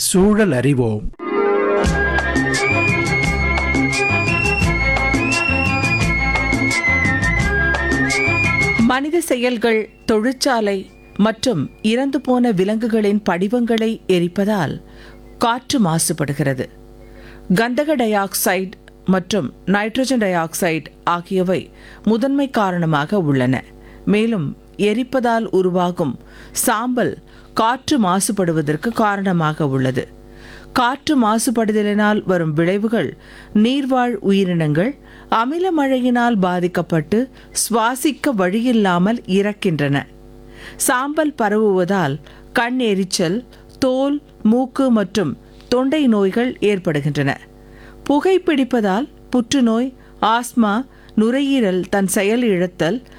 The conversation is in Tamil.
சூழல் அறிவோம் மனித செயல்கள் தொழிற்சாலை மற்றும் இறந்து போன விலங்குகளின் படிவங்களை எரிப்பதால் காற்று மாசுபடுகிறது கந்தக டை ஆக்சைடு மற்றும் நைட்ரஜன் டை ஆக்சைடு ஆகியவை முதன்மை காரணமாக உள்ளன மேலும் எரிப்பதால் உருவாகும் சாம்பல் காற்று மாசுபடுவதற்கு காரணமாக உள்ளது காற்று மாசுபடுதலினால் வரும் விளைவுகள் நீர்வாழ் உயிரினங்கள் அமில மழையினால் பாதிக்கப்பட்டு சுவாசிக்க வழியில்லாமல் இறக்கின்றன சாம்பல் பரவுவதால் கண் எரிச்சல் தோல் மூக்கு மற்றும் தொண்டை நோய்கள் ஏற்படுகின்றன புகைப்பிடிப்பதால் புற்றுநோய் ஆஸ்மா நுரையீரல் தன் செயல் இழத்தல்